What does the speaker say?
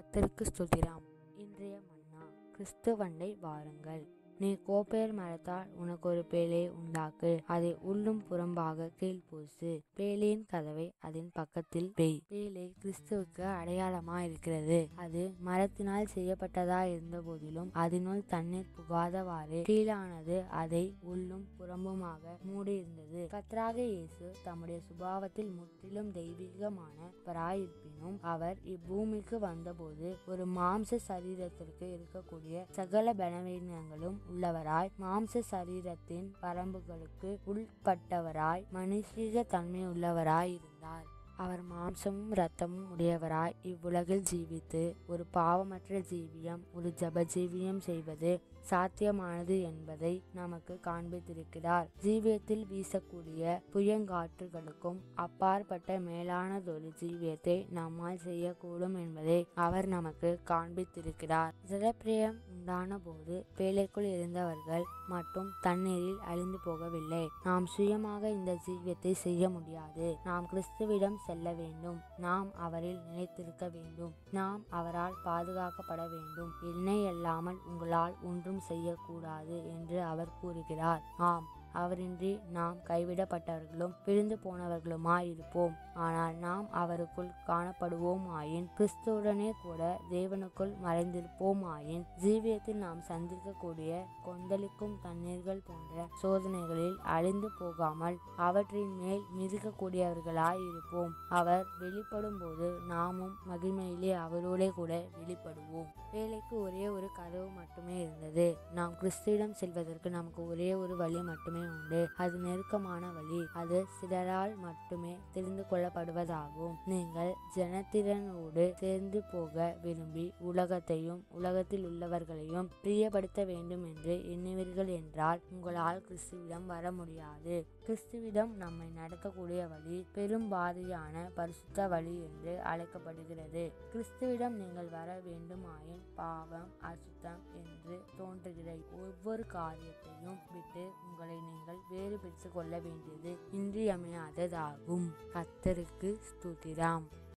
கர்த்தருக்கு ஸ்துதிராம் இன்றைய மன்னா கிறிஸ்துவண்டை வாருங்கள் நீ கோப்பேர் மரத்தால் உனக்கு ஒரு பேழையை உண்டாக்கு அதை உள்ளும் புறம்பாக கீழ் பூசு பேழையின் கதவை அதன் பக்கத்தில் பெய் பேழை கிறிஸ்துவுக்கு அடையாளமா இருக்கிறது அது மரத்தினால் செய்யப்பட்டதா இருந்த போதிலும் அதனுள் தண்ணீர் புகாதவாறு கீழானது அதை உள்ளும் புறம்புமாக மூடியிருந்தது கத்ராக இயேசு தம்முடைய சுபாவத்தில் முற்றிலும் தெய்வீகமானவராயிருப்பினும் அவர் இப்பூமிக்கு வந்தபோது ஒரு மாம்ச சரீரத்திற்கு இருக்கக்கூடிய சகல பலவீனங்களும் உள்ளவராய் மாம்ச சரீரத்தின் வரம்புகளுக்கு உள்பட்டவராய் மனுஷீக தன்மை உள்ளவராய் இருந்தார் அவர் மாம்சமும் இரத்தமும் உடையவராய் இவ்வுலகில் ஜீவித்து ஒரு பாவமற்ற ஜீவியம் ஒரு ஜப ஜீவியம் செய்வது சாத்தியமானது என்பதை நமக்கு காண்பித்திருக்கிறார் ஜீவியத்தில் வீசக்கூடிய புயங்காற்றுகளுக்கும் அப்பாற்பட்ட மேலானதொரு ஜீவியத்தை நம்மால் செய்யக்கூடும் என்பதை அவர் நமக்கு காண்பித்திருக்கிறார் ஜலப்பிரியம் உண்டான போது பேழைக்குள் இருந்தவர்கள் மட்டும் தண்ணீரில் அழிந்து போகவில்லை நாம் சுயமாக இந்த ஜீவியத்தை செய்ய முடியாது நாம் கிறிஸ்துவிடம் செல்ல வேண்டும் நாம் அவரில் நிலைத்திருக்க வேண்டும் நாம் அவரால் பாதுகாக்கப்பட வேண்டும் என்னை அல்லாமல் உங்களால் ஒன்றும் செய்யக்கூடாது என்று அவர் கூறுகிறார் ஆம் அவரின்றி நாம் கைவிடப்பட்டவர்களும் பிரிந்து போனவர்களுமாய் இருப்போம் ஆனால் நாம் அவருக்குள் காணப்படுவோம் ஆயின் கிறிஸ்துவுடனே கூட தேவனுக்குள் மறைந்திருப்போம் ஆயின் ஜீவியத்தில் நாம் சந்திக்கக்கூடிய கொந்தளிக்கும் தண்ணீர்கள் போன்ற சோதனைகளில் அழிந்து போகாமல் அவற்றின் மேல் மிதிக்கக்கூடியவர்களாய் இருப்போம் அவர் வெளிப்படும் போது நாமும் மகிமையிலே அவரோடே கூட வெளிப்படுவோம் வேலைக்கு ஒரே ஒரு கதவு மட்டுமே இருந்தது நாம் கிறிஸ்துவிடம் செல்வதற்கு நமக்கு ஒரே ஒரு வழி மட்டுமே உண்டு அது நெருக்கமான வழி அது சிலரால் மட்டுமே தெரிந்து கொள்ளப்படுவதாகும் நீங்கள் ஜனத்திறனோடு சேர்ந்து போக விரும்பி உலகத்தையும் உலகத்தில் உள்ளவர்களையும் பிரியப்படுத்த வேண்டும் என்று எண்ணுவீர்கள் என்றால் உங்களால் கிறிஸ்துவிடம் வர முடியாது கிறிஸ்துவிடம் நம்மை நடத்தக்கூடிய வழி பெரும் பாதையான பரிசுத்த வழி என்று அழைக்கப்படுகிறது கிறிஸ்துவிடம் நீங்கள் வர வேண்டுமாயின் பாவம் அசுத்தம் என்று தோன்றுகிற ஒவ்வொரு காரியத்தையும் விட்டு உங்களை நீங்கள் வேறு பெற்று கொள்ள வேண்டியது இன்றியமையாததாகும் கத்தருக்கு ஸ்துதிராம்